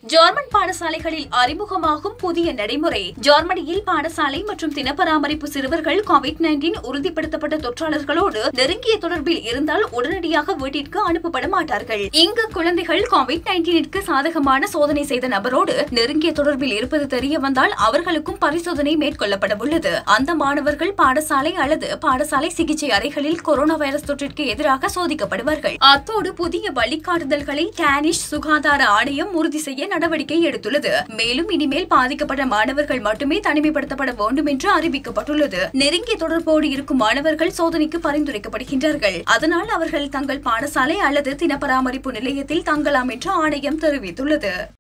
German பாடசாலைகளில் அறிமுகமாகும் புதிய நடைமுறை ஜெர்மனியில் பாடசாலை மற்றும் தினப்பராமரிப்பு சிறுவர்கள் கோவிட் நைன்டீன் உறுதிப்படுத்தப்பட்ட தொற்றாளர்களோடு நெருங்கிய தொடர்பில் இருந்தால் உடனடியாக வீட்டிற்கு அனுப்பப்பட மாட்டார்கள் இங்கு குழந்தைகள் கோவிட் நைன்டீனிற்கு சாதகமான சோதனை செய்த நபரோடு நெருங்கிய தொடர்பில் இருப்பது தெரிய வந்தால் அவர்களுக்கும் பரிசோதனை மேற்கொள்ளப்பட உள்ளது அந்த மாணவர்கள் பாடசாலை அல்லது பாடசாலை சிகிச்சை அறைகளில் கொரோனா வைரஸ் தொற்றிற்கு எதிராக சோதிக்கப்படுவார்கள் அத்தோடு புதிய வழிகாட்டுதல்களை டேனிஷ் சுகாதார ஆணையம் உறுதி செய்ய நடவடிக்கை எடுத்துள்ளது மேலும் இனிமேல் பாதிக்கப்பட்ட மாணவர்கள் மட்டுமே தனிமைப்படுத்தப்பட வேண்டும் என்று அறிவிக்கப்பட்டுள்ளது நெருங்கிய தொடர்போடு இருக்கும் மாணவர்கள் சோதனைக்கு பரிந்துரைக்கப்படுகின்றார்கள் அதனால் அவர்கள் தங்கள் பாடசாலை அல்லது தினப்பராமரிப்பு நிலையத்தில் தங்கலாம் என்று ஆணையம் தெரிவித்துள்ளது